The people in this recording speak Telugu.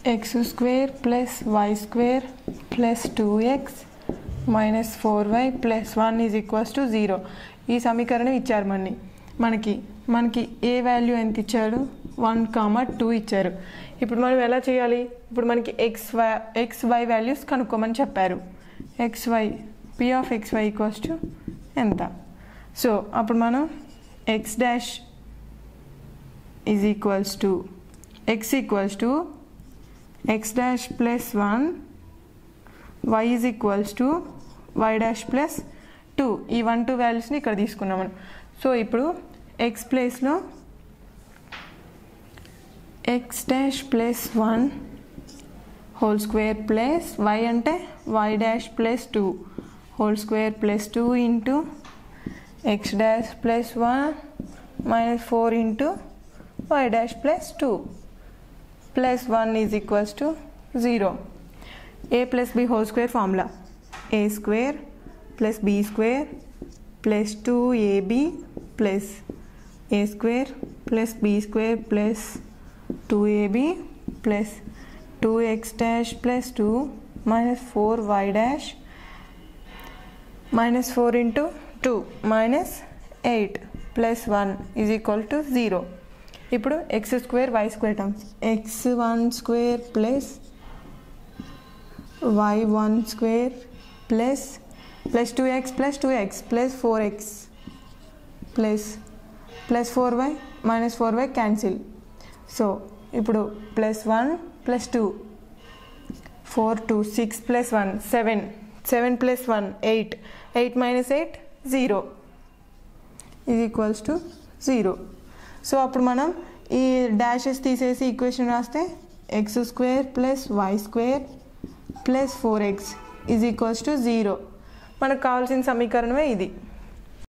X square plus y square plus two x minus four y plus one is equals to zero ఈ సమీకరణం ఇచ్చారు మనకి మనకి మనకి ఏ వాల్యూ ఎంత ఇచ్చాడు వన్ కామా టూ ఇచ్చారు ఇప్పుడు మనం ఎలా చేయాలి ఇప్పుడు మనకి x y x y values కనుక్కోమని చెప్పారు x y P of x y equals to ఎంత సో అప్పుడు మనం x dash is equals to x equals to x dash plus one y is equals to y dash plus two ఈ వన్ టూ వాల్యూస్ని ఇక్కడ తీసుకున్నాం మనం సో ఇప్పుడు ఎక్స్ ప్లేస్లో x dash plus one whole square plus y అంటే y dash plus two whole square plus two into x dash plus one minus four into y dash plus two plus one is equals to zero a plus b whole square formula a square plus b square plus two ab plus a square plus b square plus two ab plus two x dash plus two minus four y dash minus four into two minus eight plus one is equal to zero ఇప్పుడు x square y square terms X one square plus y one square plus plus two x plus two x plus four x plus plus four y minus four y cancel so ఇప్పుడు plus one plus two four two six plus one seven seven plus one eight eight minus eight zero ఇది ఈక్వల్స్ టు జీరో సో అప్పుడు మనం ఈ డాషెస్ తీసేసి ఈక్వేషన్ రాస్తే x square plus y square plus four x is equals to zero మనకు కావాల్సిన సమీకరణమే ఇది